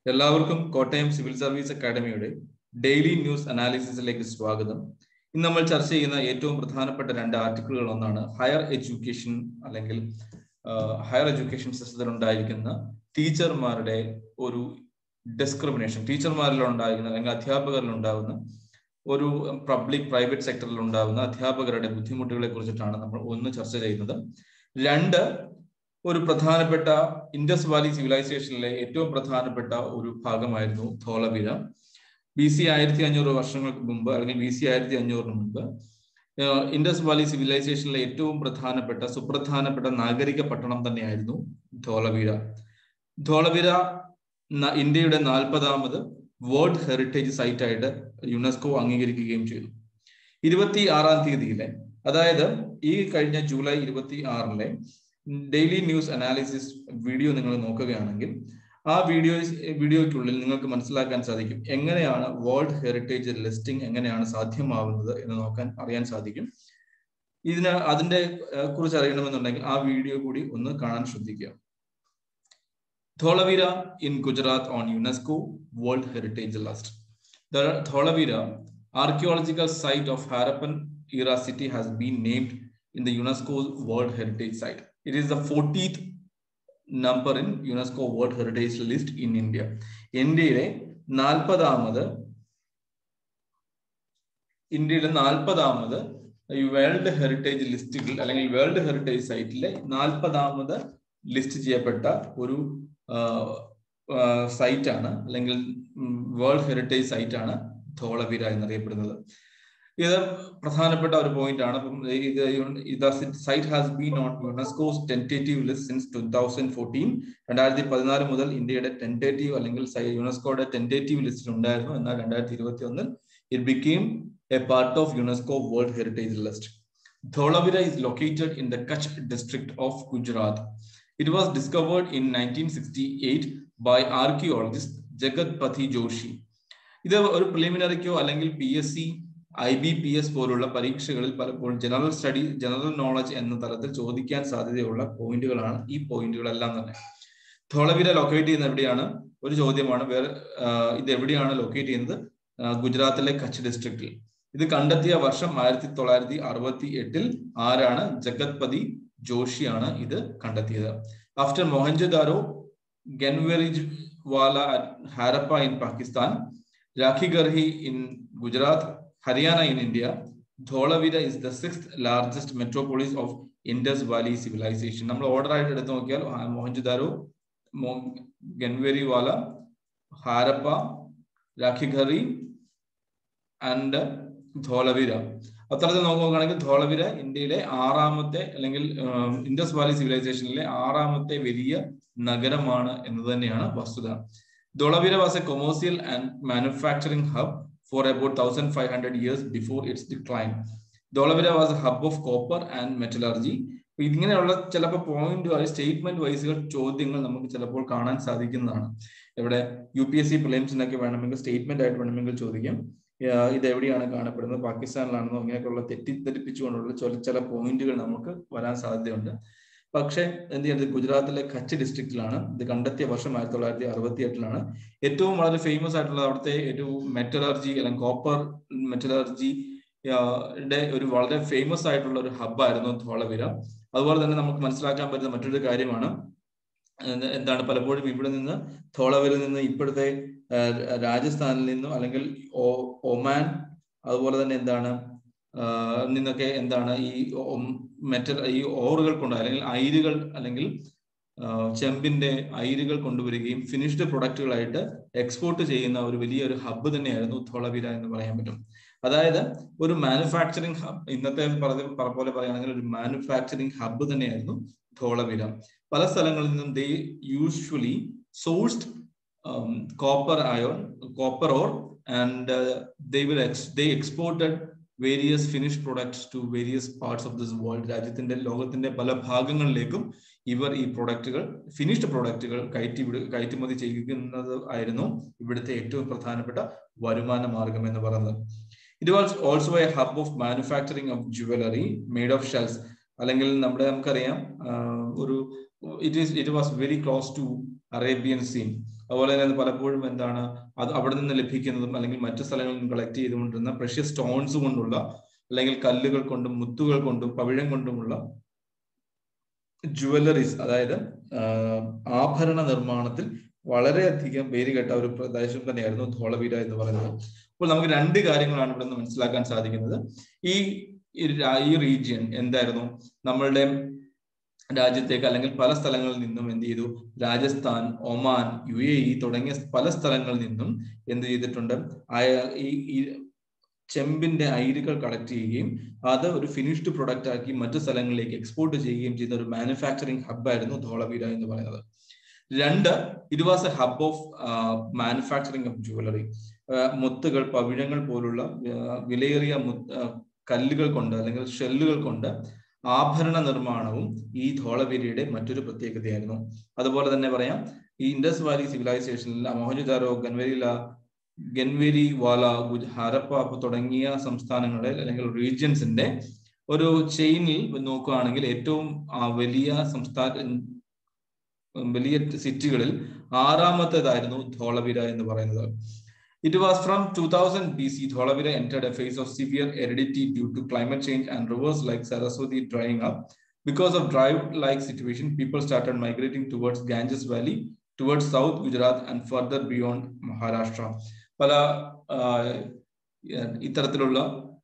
എല്ലാവർക്കും Kottayam civil service അക്കാദമിയുടെ daily news അനാലിസിസിലേക്ക് സ്വാഗതം ഇന്ന് നമ്മൾ ചർച്ച ചെയ്യുന്ന ഏറ്റവും പ്രധാനപ്പെട്ട രണ്ട് ആർട്ടിക്കിളുകൾ ഒന്നാണ് ഹയർ എഡ്യൂക്കേഷൻ അല്ലെങ്കിൽ ഹയർ എഡ്യൂക്കേഷൻ സിസ്റ്റത്തിൽ ഉണ്ടായിരിക്കുന്ന ടീച്ചർമാരുടെ ഒരു ഡിസ്ക്രിമിനേഷൻ ടീച്ചർമാരിൽ ഉണ്ടായിരിക്കുന്ന അല്ലെങ്കിൽ അധ്യാപകരിൽ ഉണ്ടാകുന്ന ഒരു പബ്ലിക് പ്രൈവറ്റ് സെക്ടറിൽ ഉണ്ടാകുന്ന അധ്യാപകരുടെ ബുദ്ധിമുട്ടുകളെ കുറിച്ചിട്ടാണ് നമ്മൾ ഒന്ന് ചർച്ച ചെയ്യുന്നത് രണ്ട് ഒരു പ്രധാനപ്പെട്ട ഇൻഡസ് വാലി സിവിലൈസേഷനിലെ ഏറ്റവും പ്രധാനപ്പെട്ട ഒരു ഭാഗമായിരുന്നു ധോളവീര ബി സി ആയിരത്തി അഞ്ഞൂറ് വർഷങ്ങൾക്ക് മുമ്പ് അല്ലെങ്കിൽ ബി സി ആയിരത്തി അഞ്ഞൂറിന് മുമ്പ് ഇൻഡസ് വാലി സിവിലൈസേഷനിലെ ഏറ്റവും പ്രധാനപ്പെട്ട സുപ്രധാനപ്പെട്ട നാഗരിക പട്ടണം തന്നെയായിരുന്നു ധോളവീര ധോളവീര ഇന്ത്യയുടെ നാൽപ്പതാമത് വേൾഡ് ഹെറിറ്റേജ് സൈറ്റ് ആയിട്ട് യുനെസ്കോ അംഗീകരിക്കുകയും ചെയ്തു ഇരുപത്തി ആറാം തീയതിയിലെ അതായത് ഈ കഴിഞ്ഞ ജൂലൈ ഇരുപത്തി ആറിലെ ഡെയിലി ന്യൂസ് അനാലിസിസ് വീഡിയോ നിങ്ങൾ നോക്കുകയാണെങ്കിൽ ആ വീഡിയോ വീഡിയോയ്ക്കുള്ളിൽ നിങ്ങൾക്ക് മനസ്സിലാക്കാൻ സാധിക്കും എങ്ങനെയാണ് വേൾഡ് ഹെറിറ്റേജ് ലിസ്റ്റിംഗ് എങ്ങനെയാണ് സാധ്യമാവുന്നത് എന്ന് നോക്കാൻ അറിയാൻ സാധിക്കും ഇതിന് അതിന്റെ കുറിച്ച് അറിയണമെന്നുണ്ടെങ്കിൽ ആ വീഡിയോ കൂടി ഒന്ന് കാണാൻ ശ്രദ്ധിക്കുക Dholavira in Gujarat on UNESCO world heritage list The Dholavira archaeological site of Harappan era city has been named in the UNESCO's World Heritage Site. It is the 14th number in UNESCO World Heritage List in India. ഇന്ത്യയിലെ നാൽപ്പതാമത് ഇന്ത്യയിലെ നാൽപ്പതാമത് ഈ world heritage ലിസ്റ്റുകൾ അല്ലെങ്കിൽ world heritage സൈറ്റിലെ നാൽപ്പതാമത് list ചെയ്യപ്പെട്ട ഒരു site ആണ് അല്ലെങ്കിൽ വേൾഡ് ഹെറിറ്റേജ് സൈറ്റ് ആണ് ധോളവീര എന്നറിയപ്പെടുന്നത് ഇത് പ്രധാനപ്പെട്ട ഒരു പോയിന്റ് ആണ് അപ്പം ഇത് site has been on UNESCO's tentative list since two thousand fourteen രണ്ടായിരത്തി പതിനാല് മുതൽ ഇന്ത്യയുടെ ടെൻറ്റേറ്റീവ് അല്ലെങ്കിൽ യുനെസ്കോയുടെ ടെൻറ്റേറ്റീവ് ലിസ്റ്റിൽ ഉണ്ടായിരുന്നു എന്നാൽ രണ്ടായിരത്തി ഇരുപത്തി ഒന്നിൽ it became a part of UNESCO world heritage list Dholavira is located in the Kutch district of Gujarat it was discovered in nineteen sixty eight by archaeologist Jagat Pati Joshi ഇത് ഒരു പ്രിലിമിനറിക്കോ അല്ലെങ്കിൽ P S C I B P S പോലുള്ള പരീക്ഷകളിൽ പലപ്പോഴും general study general knowledge എന്ന തലത്തിൽ ചോദിക്കാൻ സാധ്യതയുള്ള പോയിന്റുകളാണ് ഈ പോയിന്റുകളെല്ലാം തന്നെ ധോളവീര ലൊക്കേറ്റ് ചെയ്യുന്ന എവിടെയാണ് ഒരു ചോദ്യമാണ് വേറെ ഇത് എവിടെയാണ് ലൊക്കേറ്റ് ചെയ്യുന്നത് ഗുജറാത്തിലെ കച്ച് ഡിസ്ട്രിക്റ്റിൽ ഇത് കണ്ടെത്തിയ വർഷം ആയിരത്തി തൊള്ളായിരത്തി അറുപത്തി എട്ടിൽ ആരാണ് ജഗത് പതി ജോഷിയാണ് ഇത് കണ്ടെത്തിയത് after Mohenjodaro Ganweriwala Harappa in Pakistan Rakhigarhi in Gujarat Haryana in India Dholavira is the six largest metropolis of Indus valley civilization നമ്മൾ ഓർഡർ ആയിട്ട് എടുത്തു നോക്കിയാൽ മോഹൻജദാരോ ഗൻവേരി വാല ഹാരപ്പ രാഖിഗറി ആൻഡ് ധോളവീര അത്തരത്തിൽ നോക്കുകയാണെങ്കിൽ ധോളവീര ഇന്ത്യയിലെ ആറാമത്തെ അല്ലെങ്കിൽ ഇൻഡസ് വാലി സിവിലൈസേഷനിലെ ആറാമത്തെ വലിയ നഗരമാണ് എന്ന് തന്നെയാണ് വസ്തുത Dholavira was a commercial and manufacturing hub for about 1500 years before its decline. Dholavira was a hub of copper and metallurgy ഇങ്ങനെയുള്ള ചിലപ്പോൾ പോയിന്റ് വൈസ് സ്റ്റേറ്റ്മെന്റ് വൈസുകൾ ചോദ്യങ്ങൾ നമുക്ക് ചിലപ്പോൾ കാണാൻ സാധിക്കുന്നതാണ് ഇവിടെ യു പി എസ് സി പ്രിലിംസിനൊക്കെ വേണമെങ്കിൽ സ്റ്റേറ്റ്മെന്റ് ആയിട്ട് വേണമെങ്കിൽ ചോദിക്കാം ഇത് എവിടെയാണ് കാണപ്പെടുന്നത് പാകിസ്ഥാനിലാണെന്നോ ഇങ്ങനെയൊക്കെയുള്ള തെറ്റിദ്ധരിപ്പിച്ചുകൊണ്ടുള്ള ചില ചില പോയിന്റുകൾ നമുക്ക് വരാൻ സാധ്യതയുണ്ട് പക്ഷേ എന്ത് ചെയ്യുന്നത് ഗുജറാത്തിലെ കച്ച് ഡിസ്ട്രിക്റ്റിലാണ് ഇത് കണ്ടെത്തിയ വർഷം ആയിരത്തി തൊള്ളായിരത്തി അറുപത്തി എട്ടിലാണ് ഏറ്റവും വളരെ ഫേമസ് ആയിട്ടുള്ള അവിടുത്തെ ഏറ്റവും മെറ്റലർജി അല്ലെങ്കിൽ കോപ്പർ മെറ്റലർജി ഒരു വളരെ ഫേമസ് ആയിട്ടുള്ള ഒരു ഹബ്ബായിരുന്നു ധോളവീര അതുപോലെ തന്നെ നമുക്ക് മനസ്സിലാക്കാൻ പറ്റുന്ന മറ്റൊരു കാര്യമാണ് എന്താണ് പലപ്പോഴും ഇവിടെ നിന്ന് ധോളവീരിൽ നിന്ന് ഇപ്പോഴത്തെ രാജസ്ഥാനിൽ നിന്നും അല്ലെങ്കിൽ ഒമാൻ അതുപോലെ തന്നെ എന്താണ് നിന്നൊക്കെ എന്താണ് ഈ മെറ്റൽ ഈ ഓറുകൾ കൊണ്ട് അല്ലെങ്കിൽ അയിരുകൾ അല്ലെങ്കിൽ ചെമ്പിന്റെ അയിരുകൾ കൊണ്ടുവരികയും ഫിനിഷ്ഡ് പ്രൊഡക്റ്റുകളായിട്ട് എക്സ്പോർട്ട് ചെയ്യുന്ന ഒരു വലിയൊരു ഹബ്ബ് തന്നെയായിരുന്നു ധോളവീര എന്ന് പറയാൻ പറ്റും അതായത് ഒരു മാനുഫാക്ചറിങ് ഹബ് ഇന്നത്തെ പറഞ്ഞ പോലെ പറയുകയാണെങ്കിൽ ഒരു മാനുഫാക്ചറിങ് ഹബ്ബ് തന്നെയായിരുന്നു ധോളവീര പല സ്ഥലങ്ങളിൽ നിന്നും they usually sourced copper iron copper ore and they will they exported various finish products to various parts of this world രാജ്യത്തിന്റെ ലോകത്തിന്റെ പല ഭാഗങ്ങളിലേക്കും ഇവർ ഈ പ്രൊഡക്റ്റുകൾ ഫിനിഷ്ഡ് പ്രൊഡക്റ്റുകൾ കയറ്റി കയറ്റുമതി ചെയ്യുന്നത് ആയിരുന്നു ഇവിടുത്തെ ഏറ്റവും പ്രധാനപ്പെട്ട വരുമാന മാർഗം എന്ന് പറയുന്നത് it was also a hub of manufacturing of jewellery made of shells അല്ലെങ്കിൽ നമ്മുടെ നമുക്കറിയാം ഒരു it is it was very close to Arabian sea അതുപോലെ തന്നെ പലപ്പോഴും എന്താണ് അത് അവിടെ നിന്ന് ലഭിക്കുന്നതും അല്ലെങ്കിൽ മറ്റു സ്ഥലങ്ങളിൽ നിന്ന് കളക്ട് ചെയ്തുകൊണ്ടിരുന്ന പ്രഷ്യസ് സ്റ്റോൺസ് കൊണ്ടുള്ള അല്ലെങ്കിൽ കല്ലുകൾ കൊണ്ടും മുത്തുകൾ കൊണ്ടും പവിഴം കൊണ്ടുമുള്ള ജുവല്ലറീസ് അതായത് ആഭരണ നിർമ്മാണത്തിൽ വളരെയധികം പേര് കേട്ട ഒരു പ്രദേശം തന്നെയായിരുന്നു ധോളവീര എന്ന് പറയുന്നത് അപ്പോൾ നമുക്ക് രണ്ട് കാര്യങ്ങളാണ് ഇവിടെ നിന്ന് മനസ്സിലാക്കാൻ സാധിക്കുന്നത് ഈ ഈ റീജിയൻ എന്തായിരുന്നു നമ്മളുടെ രാജ്യത്തേക്ക് അല്ലെങ്കിൽ പല സ്ഥലങ്ങളിൽ നിന്നും എന്ത് ചെയ്തു Rajasthan Oman U A E തുടങ്ങിയ പല സ്ഥലങ്ങളിൽ നിന്നും എന്ത് ചെയ്തിട്ടുണ്ട് ഈ ചെമ്പിന്റെ അയിരുകൾ കളക്ട് ചെയ്യുകയും അത് ഒരു ഫിനിഷ്ഡ് പ്രൊഡക്റ്റ് ആക്കി മറ്റു സ്ഥലങ്ങളിലേക്ക് എക്സ്പോർട്ട് ചെയ്യുകയും ചെയ്യുന്ന ഒരു മാനുഫാക്ചറിങ് ഹബ്ബായിരുന്നു ധോളവീര എന്ന് പറയുന്നത് രണ്ട് it was a hub of manufacturing of jewellery മുത്തുകൾ പവിഴങ്ങൾ പോലുള്ള വിലയേറിയ കല്ലുകൾ കൊണ്ട് അല്ലെങ്കിൽ ഷെല്ലുകൾ കൊണ്ട് ആഭരണ നിർമ്മാണവും ഈ ധോളവീരയുടെ മറ്റൊരു പ്രത്യേകതയായിരുന്നു അതുപോലെ തന്നെ പറയാം ഈ ഇൻഡസ് വാലി സിവിലൈസേഷനിൽ മോഹൻജാരോ ഗൻവരില ഗൻവേരി വാല ഹരപ്പ തുടങ്ങിയ സംസ്ഥാനങ്ങളുടെ അല്ലെങ്കിൽ റീജിയൻസിന്റെ ഒരു ചെയിനിൽ നോക്കുകയാണെങ്കിൽ ഏറ്റവും വലിയ സംസ്ഥാന വലിയ സിറ്റികളിൽ ആറാമത്തേതായിരുന്നു ധോളവീര എന്ന് പറയുന്നത് it was from two thousand B C Dholavira entered a phase of severe aridity due to climate change and rivers like Saraswati drying up. Because of drought-like situation, people started migrating towards Ganges Valley, towards South Gujarat and further beyond Maharashtra. പല ഇത്തരത്തിലുള്ള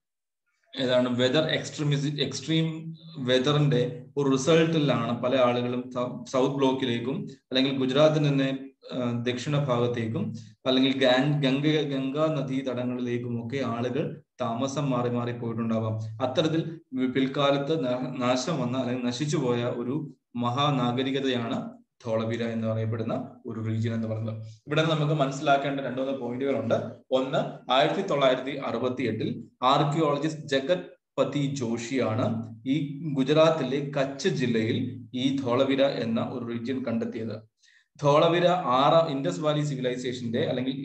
ഏതാണ് weather എക്സ്ട്രീമിസി extreme വെതറിന്റെ ഒരു റിസൾട്ടിലാണ് പല ആളുകളും south ബ്ലോക്കിലേക്കും അല്ലെങ്കിൽ ഗുജറാത്തിൽ നിന്ന് ദക്ഷിണ ഭാഗത്തേക്കും അല്ലെങ്കിൽ ഗംഗ ഗംഗാ നദീ തടങ്ങളിലേക്കും ഒക്കെ ആളുകൾ താമസം മാറി മാറി പോയിട്ടുണ്ടാവാം അത്തരത്തിൽ പിൽക്കാലത്ത് നാശം വന്ന അല്ലെങ്കിൽ നശിച്ചു പോയ ഒരു മഹാനാഗരികതയാണ് ധോളവീര എന്ന് പറയപ്പെടുന്ന ഒരു റീജിയൻ എന്ന് പറയുന്നത് ഇവിടെ നമുക്ക് മനസ്സിലാക്കേണ്ട രണ്ടുമൂന്ന് പോയിന്റുകളുണ്ട് ഒന്ന് ആയിരത്തി തൊള്ളായിരത്തി അറുപത്തി എട്ടിൽ ആർക്കിയോളജിസ്റ്റ് ജഗത് പതി ജോഷിയാണ് ഈ ഗുജറാത്തിലെ കച്ച് ജില്ലയിൽ ഈ ധോളവീര എന്ന ഒരു റീജിയൻ കണ്ടെത്തിയത് ധോളവീര ആറാം ഇൻഡസ് വാലി സിവിലൈസേഷന്റെ അല്ലെങ്കിൽ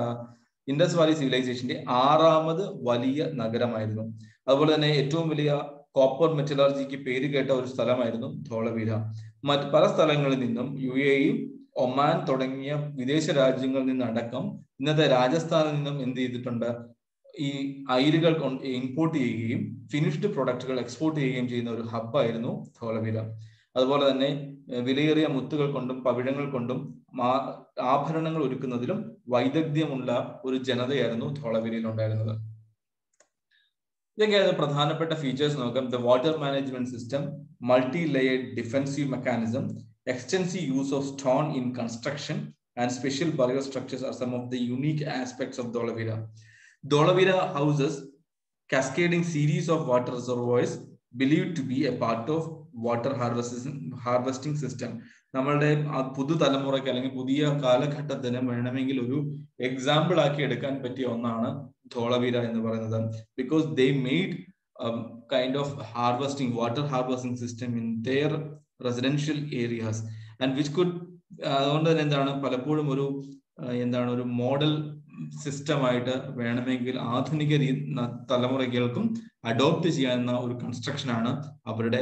ഇൻഡസ് വാലി സിവിലൈസേഷന്റെ ആറാമത് വലിയ നഗരമായിരുന്നു അതുപോലെ തന്നെ ഏറ്റവും വലിയ കോപ്പർ മെറ്റലർജിക്ക് പേര് കേട്ട ഒരു സ്ഥലമായിരുന്നു ധോളവീര മറ്റ് പല സ്ഥലങ്ങളിൽ നിന്നും യു എയും ഒമാൻ തുടങ്ങിയ വിദേശ രാജ്യങ്ങളിൽ നിന്നടക്കം ഇന്നത്തെ രാജസ്ഥാനിൽ നിന്നും എന്ത് ചെയ്തിട്ടുണ്ട് ഈ അയിരുകൾ ഇമ്പോർട്ട് ചെയ്യുകയും ഫിനിഷ്ഡ് പ്രൊഡക്റ്റുകൾ എക്സ്പോർട്ട് ചെയ്യുകയും ചെയ്യുന്ന ഒരു ഹബ്ബായിരുന്നു ധോളവീര അതുപോലെ തന്നെ വിലയേറിയ മുത്തുകൾ കൊണ്ടും പവിഴങ്ങൾ കൊണ്ടും ആഭരണങ്ങൾ ഒരുക്കുന്നതിലും വൈദഗ്ധ്യമുള്ള ഒരു ജനതയായിരുന്നു ധോളവീരയിൽ ഉണ്ടായിരുന്നത് ഇതൊക്കെയായിരുന്നു പ്രധാനപ്പെട്ട ഫീച്ചേഴ്സ് നോക്കാം the water management system multi layered defensive mechanism extensive use of stone in construction and special barrier structures are some of the unique aspects of Dholavira Dholavira houses cascading series of water reservoirs believed to be a part of water harvesting system നമ്മളുടെ പുതുതലമുറയ്ക്ക് അല്ലെങ്കിൽ പുതിയ കാലഘട്ടത്തിന് വേണമെങ്കിൽ ഒരു example ആക്കി എടുക്കാൻ പറ്റിയ ഒന്നാണ് ധോളവീര എന്ന് പറയുന്നത് because they made kind of harvesting water harvesting system in their residential areas and which could അതുകൊണ്ട് തന്നെ എന്താണ് പലപ്പോഴും ഒരു എന്താണ് ഒരു മോഡൽ സിസ്റ്റമായിട്ട് വേണമെങ്കിൽ ആധുനിക തലമുറകൾക്കും അഡോപ്റ്റ് ചെയ്യാവുന്ന ഒരു കൺസ്ട്രക്ഷൻ ആണ് അവരുടെ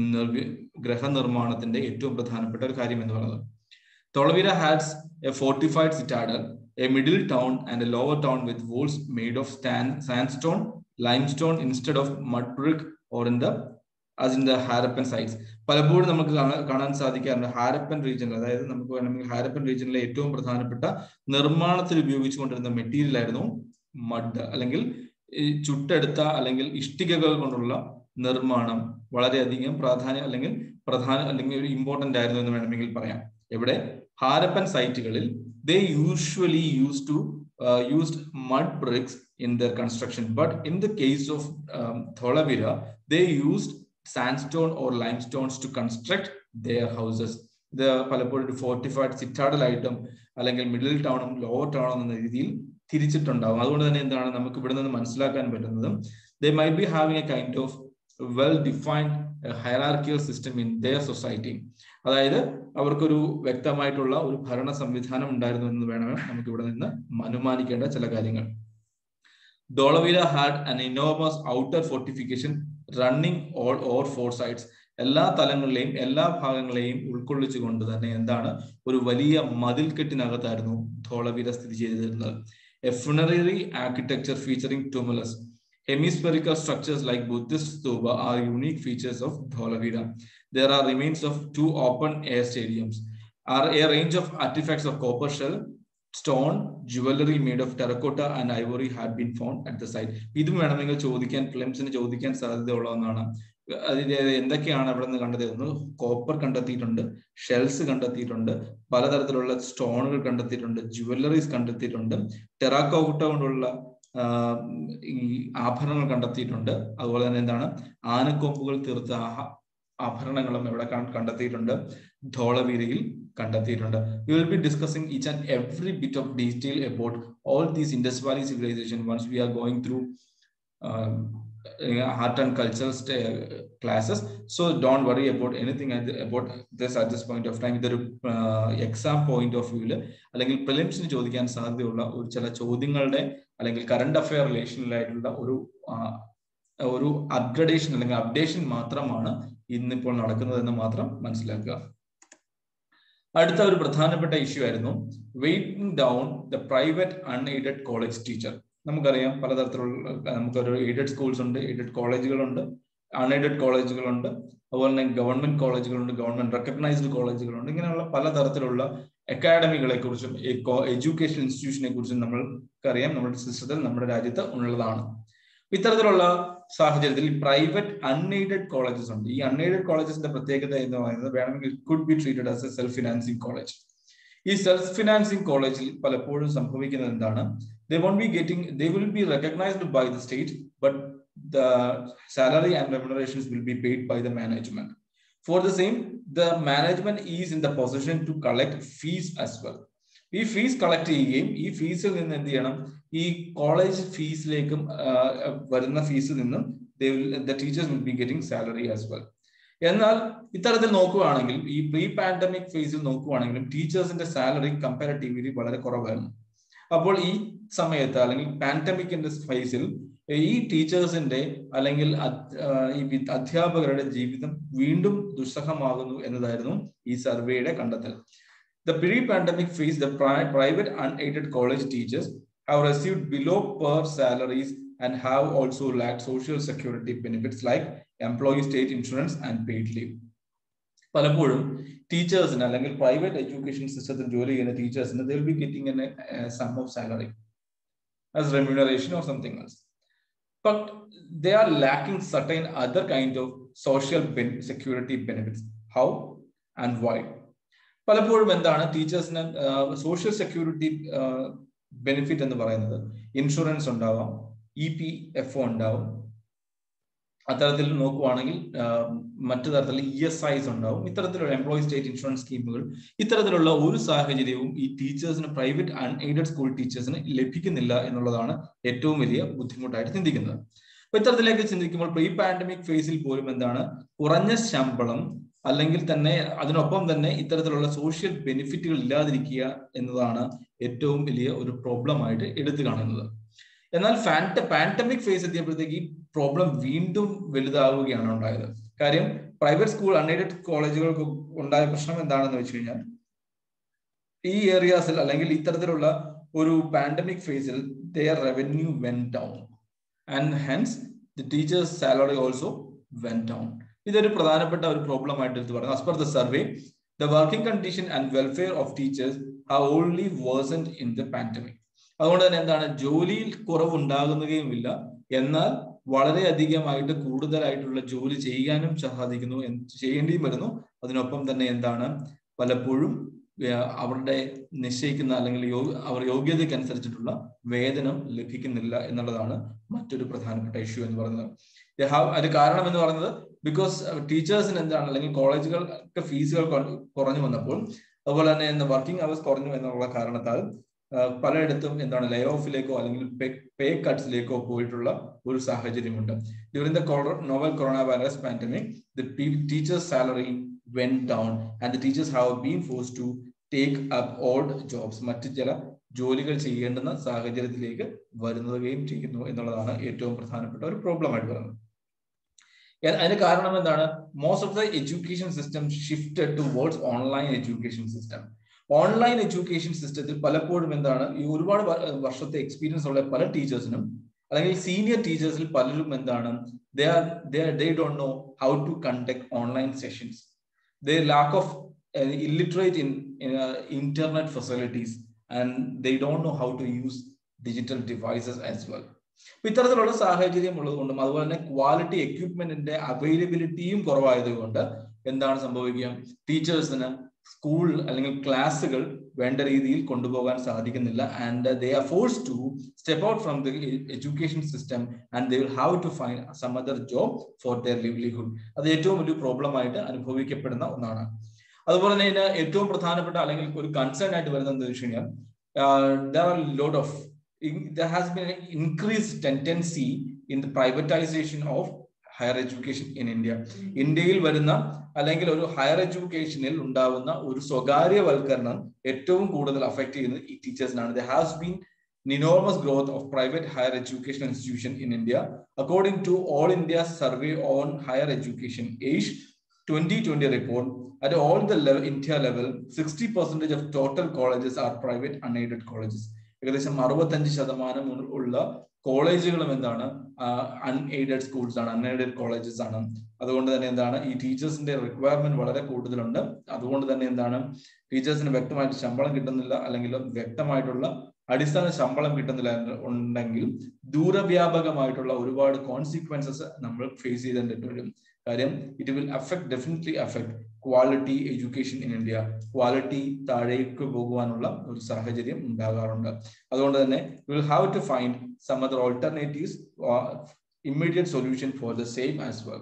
ഗ്രഹനിർമ്മാണത്തിന്റെ ഏറ്റവും പ്രധാനപ്പെട്ട ഒരു കാര്യം എന്ന് പറയുന്നത് Dholavira had a fortified citadel a middle town and a lower town with walls made of sandstone limestone instead of mud brick or in the as in the Harappan sites പലപ്പോഴും നമുക്ക് കാണാൻ സാധിക്കാറുണ്ട് ഹാരപ്പൻ റീജിയനിൽ അതായത് നമുക്ക് വേണമെങ്കിൽ ഹാരപ്പൻ റീജിയനിലെ ഏറ്റവും പ്രധാനപ്പെട്ട നിർമ്മാണത്തിൽ ഉപയോഗിച്ചുകൊണ്ടിരുന്ന മെറ്റീരിയൽ ആയിരുന്നു മഡ് അല്ലെങ്കിൽ ചുട്ടെടുത്ത അല്ലെങ്കിൽ ഇഷ്ടികകൾ കൊണ്ടുള്ള നിർമ്മാണം വളരെയധികം പ്രാധാന്യം അല്ലെങ്കിൽ പ്രധാന അല്ലെങ്കിൽ ഒരു ഇമ്പോർട്ടന്റ് ആയിരുന്നു എന്ന് വേണമെങ്കിൽ പറയാം എവിടെ ഹാരപ്പൻ സൈറ്റുകളിൽ they usually use to used mud bricks in their construction but in the case of Dholavira they used sandstone or limestones to construct their houses ഇത് പലപ്പോഴും ഒരു ഫോർട്ടിഫൈഡ് സിറ്റാഡലായിട്ടും അല്ലെങ്കിൽ മിഡിൽ ടൗണും ലോവർ ടൗണും എന്ന രീതിയിൽ തിരിച്ചിട്ടുണ്ടാവും അതുകൊണ്ട് തന്നെ എന്താണ് നമുക്ക് ഇവിടെ നിന്ന് മനസ്സിലാക്കാൻ പറ്റുന്നത് they may be having a kind of well defined hierarchical system in their society അതായത് അവർക്കൊരു വ്യക്തമായിട്ടുള്ള ഒരു ഭരണ സംവിധാനം ഉണ്ടായിരുന്നു എന്ന് വേണം നമുക്ക് ഇവിടെ നിന്ന് അനുമാനിക്കേണ്ട ചില കാര്യങ്ങൾ Dolavira had an enormous outer fortification running all over four sides എല്ലാ തലങ്ങളിലെയും എല്ലാ ഭാഗങ്ങളെയും ഉൾക്കൊള്ളിച്ചുകൊണ്ട് തന്നെ എന്താണ് ഒരു വലിയ മതിൽക്കെട്ടിനകത്തായിരുന്നു ധോളവീര സ്ഥിതി ചെയ്തിരുന്നത് a funerary architecture featuring tumulus hemispherical structures like Buddhist stupa are unique features of Dholavira. There are remains of two open air stadiums, are a range of artifacts of copper shell, stone, jewelry made of terracotta and ivory had been found at the site. ഇതും വേണമെങ്കിൽ ചോദിക്കാൻ ഫിലിംസിന് ചോദിക്കാൻ സാധ്യതയുള്ള ഒന്നാണ് അതിന്റെ എന്തൊക്കെയാണ് അവിടെ നിന്ന് കണ്ടെത്തിയത് കോപ്പർ കണ്ടെത്തിയിട്ടുണ്ട് ഷെൽസ് കണ്ടെത്തിയിട്ടുണ്ട് പലതരത്തിലുള്ള സ്റ്റോണുകൾ കണ്ടെത്തിയിട്ടുണ്ട് ജുവല്ലറീസ് കണ്ടെത്തിയിട്ടുണ്ട് ടെറാക്കോട്ട കൊണ്ടുള്ള ഈ ആഭരണങ്ങൾ കണ്ടെത്തിയിട്ടുണ്ട് അതുപോലെ തന്നെ എന്താണ് ആനക്കൊമ്പുകൾ തീർത്ത ആഭരണങ്ങളും ഇവിടെ കണ്ടെത്തിയിട്ടുണ്ട് ധോളവീരയിൽ കണ്ടെത്തിയിട്ടുണ്ട് you will be discussing each and every bit of detail about all these Indus valley civilization once we are going through art and cultural classes so don't worry about anything about this at this point of time ഇതൊരു exam point of വ്യൂവില് അല്ലെങ്കിൽ പ്രിലിംസിന് ചോദിക്കാൻ സാധ്യതയുള്ള ഒരു ചില ചോദ്യങ്ങളുടെ അല്ലെങ്കിൽ കറണ്ട് അഫയർ റിലേഷനിലായിട്ടുള്ള ഒരു ഒരു അപ്ഗ്രഡേഷൻ അല്ലെങ്കിൽ അപ്ഡേഷൻ മാത്രമാണ് ഇന്നിപ്പോൾ നടക്കുന്നതെന്ന് മാത്രം മനസ്സിലാക്കുക അടുത്ത ഒരു പ്രധാനപ്പെട്ട ഇഷ്യൂ ആയിരുന്നു waiting down the private unaided college teacher നമുക്കറിയാം പലതരത്തിലുള്ള നമുക്കൊരു എയ്ഡഡ് സ്കൂൾസ് ഉണ്ട് എയ്ഡഡ് കോളേജുകളുണ്ട് അൺഎയ്ഡഡ് കോളേജുകളുണ്ട് അതുപോലെ തന്നെ ഗവൺമെന്റ് കോളേജുകളുണ്ട് ഗവൺമെന്റ് റെക്കഗ്നൈസ്ഡ് കോളേജുകളുണ്ട് ഇങ്ങനെയുള്ള പലതരത്തിലുള്ള അക്കാഡമികളെ കുറിച്ചും എഡ്യൂക്കേഷൻ ഇൻസ്റ്റിറ്റ്യൂഷനെ കുറിച്ചും നമ്മൾക്കറിയാം നമ്മുടെ സിസ്റ്റത്തിൽ നമ്മുടെ രാജ്യത്ത് ഉള്ളതാണ് ഇത്തരത്തിലുള്ള സാഹചര്യത്തിൽ പ്രൈവറ്റ് അൺഎയ്ഡഡ് കോളേജസ് ഉണ്ട് ഈ അൺഎയ്ഡഡ് കോളേജസിന്റെ പ്രത്യേകത എന്ന് പറയുന്നത് വേണമെങ്കിൽ could be treated as a self financing college ഈ സെൽഫ് ഫിനാൻസിങ് കോളേജിൽ പലപ്പോഴും സംഭവിക്കുന്നത് എന്താണ് they won't be getting they will be recognized by the state but the salary and remunerations will be paid by the management for the same the management is in the position to collect fees as well ഈ fees collect ചെയ്യുകയും ഈ ഫീസിൽ നിന്ന് എന്ത് ചെയ്യണം ഈ college ഫീസിലേക്കും വരുന്ന ഫീസിൽ നിന്നും the teachers will be getting salary as well എന്നാൽ ഇത്തരത്തിൽ നോക്കുകയാണെങ്കിൽ ഈ പ്രീ പാൻഡമിക് ഫേസിൽ നോക്കുകയാണെങ്കിലും ടീച്ചേഴ്സിന്റെ സാലറി കമ്പാരിറ്റീവ്ലി വളരെ കുറവായിരുന്നു അപ്പോൾ ഈ സമയത്ത് അല്ലെങ്കിൽ പാൻഡമിക്കിന്റെ ഫേസിൽ ഈ ടീച്ചേഴ്സിന്റെ അല്ലെങ്കിൽ ഈ അധ്യാപകരുടെ ജീവിതം വീണ്ടും ദുസ്സഹമാകുന്നു എന്നതായിരുന്നു ഈ സർവേയുടെ കണ്ടെത്തൽ the pre pandemic phase the private unaided college teachers have received below per salaries and have also lack social security benefits like employee state insurance and paid leave പലപ്പോഴും ടീച്ചേഴ്സിന് അല്ലെങ്കിൽ പ്രൈവറ്റ് എഡ്യൂക്കേഷൻ സിസ്റ്റത്തിൽ ജോലി ചെയ്യുന്ന ടീച്ചേഴ്സിന് they'll be getting an sum of salary as remuneration or something else but they are lacking certain other kind of social security benefits how and why പലപ്പോഴും എന്താണ് ടീച്ചേഴ്സിന് സോഷ്യൽ സെക്യൂരിറ്റി ബെനിഫിറ്റ് എന്ന് പറയുന്നത് insurance ഉണ്ടാവാം ഇ പി എഫ് ഒ ഉണ്ടാവും അത്തരത്തിൽ നോക്കുവാണെങ്കിൽ മറ്റു തരത്തിലുള്ള ഇ എസ് ഐസ് ഉണ്ടാവും ഇത്തരത്തിലുള്ള എംപ്ലോയി സ്റ്റേറ്റ് ഇൻഷുറൻസ് സ്കീമുകൾ ഇത്തരത്തിലുള്ള ഒരു സാഹചര്യവും ഈ ടീച്ചേഴ്സിന് പ്രൈവറ്റ് അൺഎയ്ഡഡ് സ്കൂൾ ടീച്ചേഴ്സിന് ലഭിക്കുന്നില്ല എന്നുള്ളതാണ് ഏറ്റവും വലിയ ബുദ്ധിമുട്ടായിട്ട് ചിന്തിക്കുന്നത് അപ്പൊ ഇത്തരത്തിലേക്ക് ചിന്തിക്കുമ്പോൾ പ്രീ പാൻഡമിക് ഫേസിൽ പോലും എന്താണ് കുറഞ്ഞ ശമ്പളം അല്ലെങ്കിൽ തന്നെ അതിനൊപ്പം തന്നെ ഇത്തരത്തിലുള്ള സോഷ്യൽ ബെനിഫിറ്റുകൾ ഇല്ലാതിരിക്കുക എന്നതാണ് ഏറ്റവും വലിയ ഒരു പ്രോബ്ലം ആയിട്ട് എടുത്തു കാണുന്നത് എന്നാൽ ഫാൻറ്റ പാൻഡമിക് ഫേസ് എത്തിയപ്പോഴത്തേക്ക് ഈ പ്രോബ്ലം വീണ്ടും വലുതാവുകയാണ് ഉണ്ടായത് കാര്യം പ്രൈവറ്റ് സ്കൂൾ അൺഎയ്ഡഡ് കോളേജുകൾക്ക് ഉണ്ടായ പ്രശ്നം എന്താണെന്ന് വെച്ച് കഴിഞ്ഞാൽ ഈ ഏരിയാസിൽ അല്ലെങ്കിൽ ഇത്തരത്തിലുള്ള ഒരു പാൻഡമിക് ഫേസിൽ their revenue went down and hence the teachers salary also went down ഇതൊരു പ്രധാനപ്പെട്ട ഒരു പ്രോബ്ലം ആയിട്ട് എടുത്ത് പറയുന്നത് as per the survey the working condition and welfare of teachers have only worsened in the pandemic അതുകൊണ്ട് തന്നെ എന്താണ് ജോലിയിൽ കുറവുണ്ടാകുന്നതുമില്ല എന്നാൽ വളരെയധികമായിട്ട് കൂടുതലായിട്ടുള്ള ജോലി ചെയ്യാനും സാധിക്കുന്നു ചെയ്യേണ്ടിയും വരുന്നു അതിനൊപ്പം തന്നെ എന്താണ് പലപ്പോഴും അവരുടെ നിശ്ചയിക്കുന്ന അല്ലെങ്കിൽ അവർ യോഗ്യതയ്ക്ക് അനുസരിച്ചിട്ടുള്ള വേതനം ലഭിക്കുന്നില്ല എന്നുള്ളതാണ് മറ്റൊരു പ്രധാനപ്പെട്ട ഇഷ്യൂ എന്ന് പറയുന്നത് അത് കാരണം എന്ന് പറയുന്നത് ബിക്കോസ് ടീച്ചേഴ്സിന് എന്താണ് അല്ലെങ്കിൽ കോളേജുകൾക്ക് ഫീസുകൾ കുറഞ്ഞു വന്നപ്പോൾ അതുപോലെ തന്നെ വർക്കിംഗ് അവേഴ്സ് കുറഞ്ഞു എന്നുള്ള കാരണത്താൽ പലയിടത്തും എന്താണ് ലേ ഓഫിലേക്കോ അല്ലെങ്കിൽ പേ കട്ട്സിലേക്കോ പോയിട്ടുള്ള ഒരു സാഹചര്യമുണ്ട് during the novel corona virus pandemic the teachers salary went down and the teachers have been force to take up old jobs മറ്റു ചില ജോലികൾ ചെയ്യേണ്ടുന്ന സാഹചര്യത്തിലേക്ക് വരുന്നതുകയും ചെയ്യുന്നു എന്നുള്ളതാണ് ഏറ്റവും പ്രധാനപ്പെട്ട ഒരു പ്രോബ്ലം ആയിട്ട് പറയുന്നത് അതിന് കാരണം എന്താണ് most of the education system shifted towards online education system online education സിസ്റ്റത്തിൽ പലപ്പോഴും എന്താണ് ഈ ഒരുപാട് വർഷത്തെ എക്സ്പീരിയൻസ് ഉള്ള പല ടീച്ചേഴ്സിനും അല്ലെങ്കിൽ സീനിയർ ടീച്ചേഴ്സിൽ പലരും എന്താണ് they are they don't know how to conduct online sessions they lack of illiterate in internet facilities and they don't know how to use digital devices as well അപ്പൊ ഇത്തരത്തിലുള്ള സാഹചര്യം ഉള്ളതുകൊണ്ടും അതുപോലെ തന്നെ ക്വാളിറ്റി എക്യുപ്മെന്റിന്റെ അവൈലബിലിറ്റിയും കുറവായതുകൊണ്ട് എന്താണ് സംഭവിക്കുക ടീച്ചേഴ്സിന് സ്കൂൾ അല്ലെങ്കിൽ ക്ലാസ്സുകൾ വേണ്ട രീതിയിൽ കൊണ്ടുപോകാൻ സാധിക്കുന്നില്ല and they are force to step out from the education system and they will have to find some other job for their livelihood അത് ഏറ്റവും വലിയ പ്രോബ്ലം ആയിട്ട് അനുഭവിക്കപ്പെടുന്ന ഒന്നാണ് അതുപോലെ തന്നെ ഇതിന് ഏറ്റവും പ്രധാനപ്പെട്ട അല്ലെങ്കിൽ ഒരു കൺസേൺ ആയിട്ട് വരുന്നത് എന്താ വെച്ച് കഴിഞ്ഞാൽ there are load of there has been an increased tendency in the privatization of higher education in India ഇന്ത്യയിൽ വരുന്ന അല്ലെങ്കിൽ ഒരു ഹയർ എഡ്യൂക്കേഷനിൽ ഉണ്ടാവുന്ന ഒരു സ്വകാര്യവൽക്കരണം ഏറ്റവും കൂടുതൽ അഫക്ട് ചെയ്യുന്നത് ഈ ടീച്ചേഴ്സിനാണ് the has been enormous growth of private higher education institution in India. According to All India Survey on Higher Education, age 2020 report, at all the level, India level, 60 percentage of total colleges are private unaided colleges. ഏകദേശം അറുപത്തഞ്ച് ശതമാനം ഉള്ള കോളേജുകളും എന്താണ് unaided schools ആണ് unaided colleges ആണ് അതുകൊണ്ട് തന്നെ എന്താണ് ഈ ടീച്ചേഴ്സിന്റെ റിക്വയർമെന്റ് വളരെ കൂടുതലുണ്ട് അതുകൊണ്ട് തന്നെ എന്താണ് ടീച്ചേഴ്സിന് വ്യക്തമായിട്ട് ശമ്പളം കിട്ടുന്നില്ല അല്ലെങ്കിൽ വ്യക്തമായിട്ടുള്ള അടിസ്ഥാന ശമ്പളം കിട്ടുന്നില്ല ഉണ്ടെങ്കിൽ ദൂരവ്യാപകമായിട്ടുള്ള ഒരുപാട് കോൺസിക്വൻസസ് നമ്മൾ ഫേസ് ചെയ്തിട്ട് വരും കാര്യം it will affect definitely affect quality education in India quality താഴേക്ക് പോകുവാനുള്ള ഒരു സാഹചര്യം ഉണ്ടാകാറുണ്ട് അതുകൊണ്ട് തന്നെ will have to find some other alternatives immediate solution for the same as well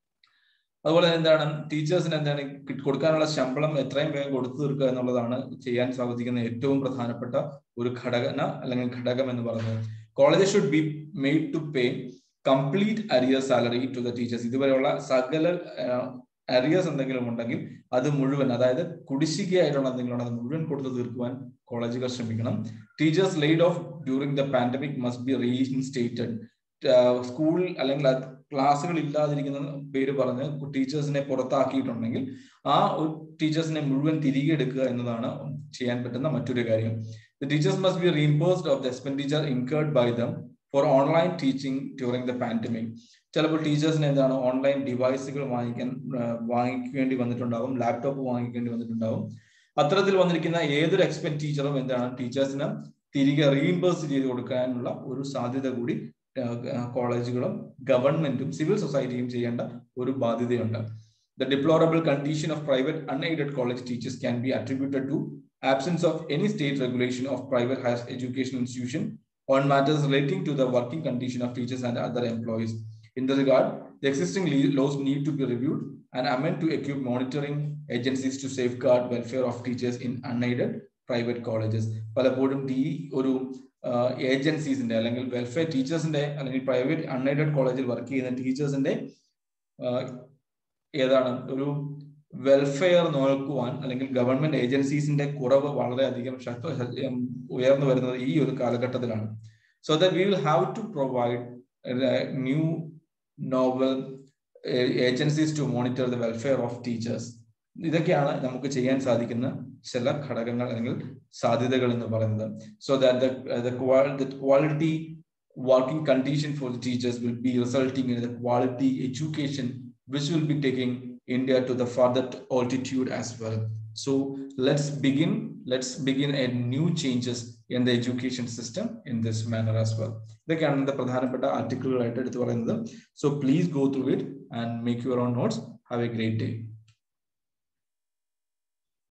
അതുപോലെ എന്താണ് ടീച്ചേഴ്സിന് എന്താണ് കൊടുക്കാനുള്ള ശമ്പളം എത്രയും വേഗം കൊടുത്തു തീർക്കുക എന്നുള്ളതാണ് ചെയ്യാൻ സാധിക്കുന്ന ഏറ്റവും പ്രധാനപ്പെട്ട ഒരു ഘടകന അല്ലെങ്കിൽ ഘടകം എന്ന് പറയുന്നത് college should be made to pay complete arrear salary to the teachers ഇതുവരെയുള്ള സകല അരിയേഴ്സ് എന്തെങ്കിലും ഉണ്ടെങ്കിൽ അത് മുഴുവൻ അതായത് കുടിശ്ശികയായിട്ടുള്ള എന്തെങ്കിലും അത് മുഴുവൻ കൊടുത്തു തീർക്കുവാൻ കോളേജുകൾ ശ്രമിക്കണം teachers laid off during the pandemic must be reinstated school അല്ലെങ്കിൽ ക്ലാസ്സുകൾ ഇല്ലാതിരിക്കുന്ന പേര് പറഞ്ഞ് ടീച്ചേഴ്സിനെ പുറത്താക്കിയിട്ടുണ്ടെങ്കിൽ ആ ഒരു ടീച്ചേഴ്സിനെ മുഴുവൻ തിരികെ എടുക്കുക എന്നതാണ് ചെയ്യാൻ പറ്റുന്ന മറ്റൊരു കാര്യം the teachers must be reimposed of the expenditure incurred by them for online teaching during the pandemic ചിലപ്പോൾ ടീച്ചേഴ്സിന് എന്താണ് ഓൺലൈൻ ഡിവൈസുകൾ വാങ്ങിക്കാൻ വാങ്ങിക്കേണ്ടി വന്നിട്ടുണ്ടാവും ലാപ്ടോപ്പ് വാങ്ങിക്കേണ്ടി വന്നിട്ടുണ്ടാവും അത്തരത്തിൽ വന്നിരിക്കുന്ന ഏതൊരു എക്സ്പെൻസ് ടീച്ചറും എന്താണ് ടീച്ചേഴ്സിന് തിരികെ റീഇംബേഴ്സ് ചെയ്ത് കൊടുക്കാനുള്ള ഒരു സാധ്യത കൂടി കോളേജുകളും ഗവൺമെന്റും സിവിൽ സൊസൈറ്റിയും ചെയ്യേണ്ട ഒരു ബാധ്യതയുണ്ട് the deplorable condition of private unaided college teachers can be attributed to absence of any state regulation of private higher education institution on matters relating to the working condition of teachers and other employees. In the regard, the existing laws need to be reviewed and amend to equip monitoring agencies to safeguard welfare of teachers in unaided private colleges. പലപ്പോഴും ഈ ഒരു ഏജൻസീസിന്റെ അല്ലെങ്കിൽ welfare ടീച്ചേഴ്സിന്റെ അല്ലെങ്കിൽ private unaided കോളേജിൽ work ചെയ്യുന്ന ടീച്ചേഴ്സിന്റെ ഏതാണ് ഒരു welfare നോക്കുവാൻ അല്ലെങ്കിൽ ഗവൺമെന്റ് ഏജൻസീസിന്റെ കുറവ് വളരെയധികം ശക്ത ഉയർന്നു വരുന്നത് ഈ ഒരു കാലഘട്ടത്തിലാണ് so that we will have to provide new novel agencies to monitor the welfare of teachers ഇതൊക്കെയാണ് നമുക്ക് ചെയ്യാൻ സാധിക്കുന്ന ചില ഘടകങ്ങൾ അല്ലെങ്കിൽ സാധ്യതകൾ എന്ന് പറയുന്നത് so that quality working condition for the teachers will be resulting in the quality education which will be taking India to the further altitude as well. So let's begin. Let's begin a new changes in the education system in this manner as well. ഇതൊക്കെയാണ് ഇന്നത്തെ പ്രധാനപ്പെട്ട ആർട്ടിക്കിളുകളായിട്ട് എടുത്തു പറയുന്നത് so please go through it and make your own notes have a great day